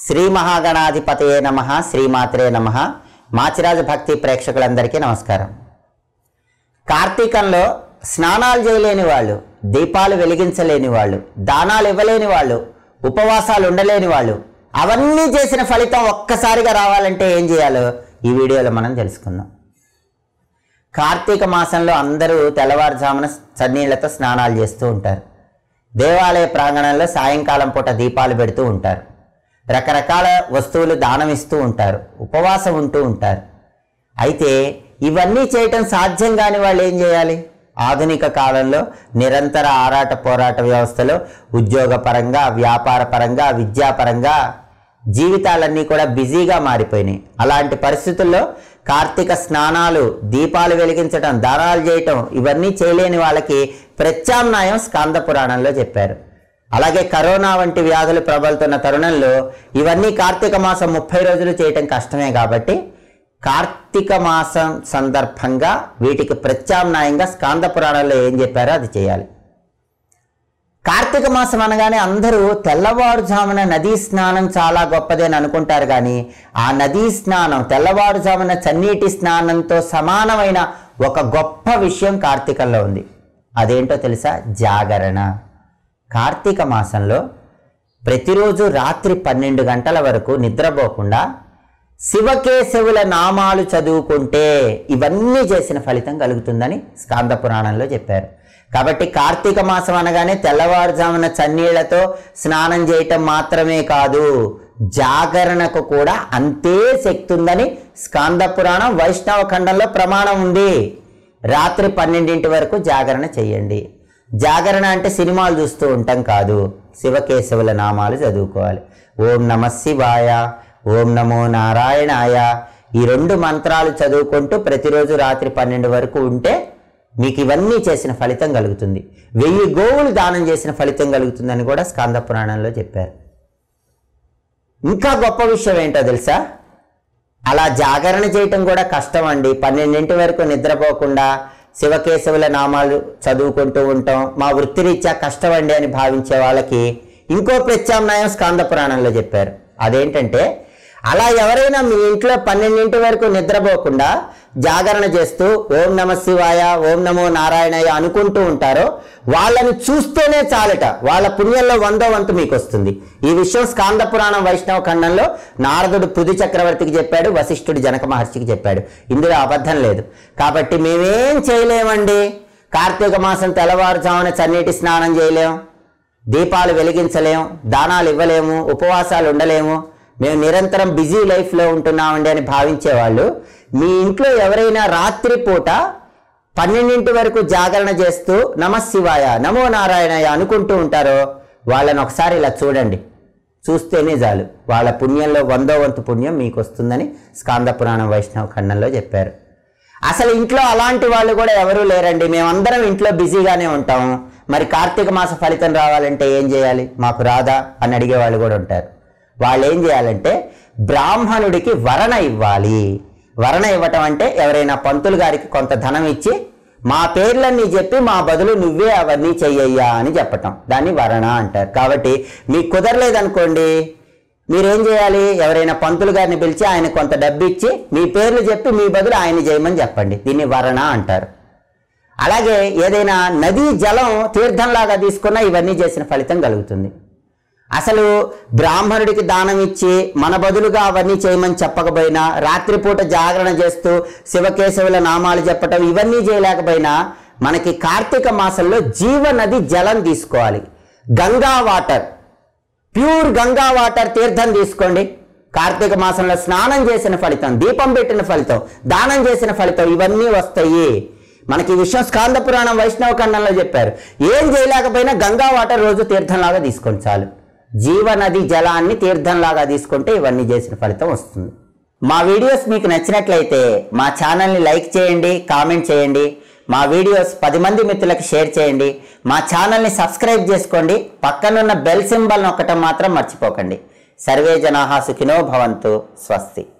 శ్రీ మహాగణాధిపతయే నమ శ్రీమాత్రే నమ మాచిరాజు భక్తి ప్రేక్షకులందరికీ నమస్కారం కార్తీకంలో స్నానాలు చేయలేని వాళ్ళు దీపాలు వెలిగించలేని వాళ్ళు దానాలు ఇవ్వలేని వాళ్ళు ఉపవాసాలు ఉండలేని వాళ్ళు అవన్నీ చేసిన ఫలితం ఒక్కసారిగా రావాలంటే ఏం చేయాలో ఈ వీడియోలో మనం తెలుసుకుందాం కార్తీక మాసంలో అందరూ తెల్లవారుజామున చన్నీళ్లతో స్నానాలు చేస్తూ ఉంటారు దేవాలయ ప్రాంగణంలో సాయంకాలం పూట దీపాలు పెడుతూ ఉంటారు రకరకాల వస్తువులు దానం ఇస్తూ ఉంటారు ఉపవాసం ఉంటూ ఉంటారు అయితే ఇవన్నీ చేయటం సాధ్యం కాని వాళ్ళు ఏం చేయాలి ఆధునిక కాలంలో నిరంతర ఆరాట పోరాట వ్యవస్థలో ఉద్యోగపరంగా వ్యాపార పరంగా విద్యాపరంగా జీవితాలన్నీ కూడా బిజీగా మారిపోయినాయి అలాంటి పరిస్థితుల్లో కార్తీక స్నానాలు దీపాలు వెలిగించడం దానాలు చేయటం ఇవన్నీ చేయలేని వాళ్ళకి ప్రత్యామ్నాయం స్కాంద పురాణంలో చెప్పారు అలాగే కరోనా వంటి వ్యాధులు ప్రబలుతున్న తరుణంలో ఇవన్నీ కార్తీక మాసం ముప్పై రోజులు చేయటం కష్టమే కాబట్టి కార్తీక మాసం సందర్భంగా వీటికి ప్రత్యామ్నాయంగా స్కాంద పురాణంలో ఏం చెప్పారో అది చేయాలి కార్తీక మాసం అనగానే అందరూ తెల్లవారుజామున నదీ స్నానం చాలా గొప్పది అని అనుకుంటారు కానీ ఆ నదీ స్నానం తెల్లవారుజామున చన్నీటి స్నానంతో సమానమైన ఒక గొప్ప విషయం కార్తీకంలో ఉంది అదేంటో తెలుసా జాగరణ కార్తీక మాసంలో ప్రతిరోజు రాత్రి పన్నెండు గంటల వరకు నిద్రపోకుండా శివకేశవుల నామాలు చదువుకుంటే ఇవన్నీ చేసిన ఫలితం కలుగుతుందని స్కాంద పురాణంలో చెప్పారు కాబట్టి కార్తీక మాసం అనగానే తెల్లవారుజామున చన్నీళ్లతో స్నానం చేయటం మాత్రమే కాదు జాగరణకు కూడా అంతే శక్తి ఉందని స్కాంద పురాణం వైష్ణవ ఖండంలో ప్రమాణం ఉంది రాత్రి పన్నెండింటి వరకు జాగరణ చేయండి జాగరణ అంటే సినిమాలు చూస్తూ ఉంటాం కాదు శివకేశవుల నామాలు చదువుకోవాలి ఓం నమ శివాయ ఓం నమో నారాయణాయ ఈ రెండు మంత్రాలు చదువుకుంటూ ప్రతిరోజు రాత్రి పన్నెండు వరకు ఉంటే మీకు ఇవన్నీ చేసిన ఫలితం కలుగుతుంది వెయ్యి గోవులు దానం చేసిన ఫలితం కలుగుతుందని కూడా స్కాంద పురాణంలో చెప్పారు ఇంకా గొప్ప విషయం ఏంటో తెలుసా అలా జాగరణ చేయటం కూడా కష్టం అండి పన్నెండింటి వరకు నిద్రపోకుండా శివకేశవుల నామాలు చదువుకుంటూ ఉంటాం మా వృత్తిరీత్యా కష్టం అండి అని భావించే వాళ్ళకి ఇంకో ప్రత్యామ్నాయం స్కాంద పురాణంలో చెప్పారు అదేంటంటే అలా ఎవరైనా మీ ఇంట్లో పన్నెండింటి వరకు నిద్రపోకుండా జాగరణ చేస్తూ ఓం నమ శివాయ ఓం నమో నారాయణయ్య అనుకుంటూ ఉంటారో వాళ్ళని చూస్తేనే చాలట వాళ్ళ పుణ్యంలో వందో వంతు మీకు వస్తుంది ఈ విషయం స్కాంద పురాణం వైష్ణవ ఖండంలో నారదుడు పృథు చక్రవర్తికి చెప్పాడు వశిష్ఠుడు జనక మహర్షికి చెప్పాడు ఇందులో అబద్ధం లేదు కాబట్టి మేమేం చేయలేమండి కార్తీక మాసం తెల్లవారుజామున చన్నీటి స్నానం చేయలేం దీపాలు వెలిగించలేం దానాలు ఇవ్వలేము ఉపవాసాలు ఉండలేము మేము నిరంతరం బిజీ లైఫ్లో ఉంటున్నామండి అని భావించేవాళ్ళు మీ ఇంట్లో ఎవరైనా రాత్రిపూట పన్నెండింటి వరకు జాగరణ చేస్తూ నమశివాయ నమో నారాయణయ అనుకుంటూ ఉంటారో వాళ్ళని ఒకసారి ఇలా చూడండి చూస్తేనే చాలు వాళ్ళ పుణ్యంలో వందో వంతు పుణ్యం మీకు వస్తుందని స్కాంద పురాణం వైష్ణవ ఖండంలో చెప్పారు అసలు ఇంట్లో అలాంటి వాళ్ళు కూడా ఎవరూ లేరండి మేమందరం ఇంట్లో బిజీగానే ఉంటాము మరి కార్తీక మాస ఫలితం రావాలంటే ఏం చేయాలి మాకు రాదా అని అడిగే వాళ్ళు కూడా ఉంటారు వాళ్ళు ఏం చేయాలంటే బ్రాహ్మణుడికి వరణ ఇవ్వాలి వరణ ఇవ్వటం అంటే ఎవరైనా పంతులు గారికి కొంత ధనం ఇచ్చి మా పేర్లన్నీ చెప్పి మా బదులు నువ్వే అవన్నీ చెయ్యయ్యా అని చెప్పటం దాన్ని వరణ అంటారు కాబట్టి మీకు కుదరలేదనుకోండి మీరేం చేయాలి ఎవరైనా పంతులు గారిని పిలిచి ఆయన కొంత డబ్బు ఇచ్చి మీ పేర్లు చెప్పి మీ బదులు ఆయన చేయమని చెప్పండి దీన్ని వరణ అంటారు అలాగే ఏదైనా నదీ జలం తీర్థంలాగా తీసుకున్నా ఇవన్నీ చేసిన ఫలితం కలుగుతుంది అసలు బ్రాహ్మణుడికి దానం ఇచ్చి మన బదులుగా అవన్నీ చేయమని చెప్పకపోయినా రాత్రిపూట జాగరణ చేస్తూ శివకేశవుల నామాలు చెప్పటం ఇవన్నీ చేయలేకపోయినా మనకి కార్తీక మాసంలో జీవనది జలం తీసుకోవాలి Ganga water pure Ganga water తీర్థం తీసుకోండి కార్తీక మాసంలో స్నానం చేసిన ఫలితం దీపం పెట్టిన ఫలితం దానం చేసిన ఫలితం ఇవన్నీ వస్తాయి మనకి ఈ విషయం స్కాంద పురాణం వైష్ణవ ఖండంలో చెప్పారు ఏం చేయలేకపోయినా గంగా వాటర్ రోజు తీర్థంలాగా తీసుకోండి చాలు జీవనది జలాన్ని తీర్థంలాగా తీసుకుంటే ఇవన్నీ చేసిన ఫలితం వస్తుంది మా వీడియోస్ మీకు నచ్చినట్లయితే మా ఛానల్ని లైక్ చేయండి కామెంట్ చేయండి మా వీడియోస్ పది మంది మిత్రులకు షేర్ చేయండి మా ఛానల్ని సబ్స్క్రైబ్ చేసుకోండి పక్కనున్న బెల్ సింబల్ నొక్కటం మాత్రం మర్చిపోకండి సర్వే జనాహా సుఖినో భవంతు స్వస్తి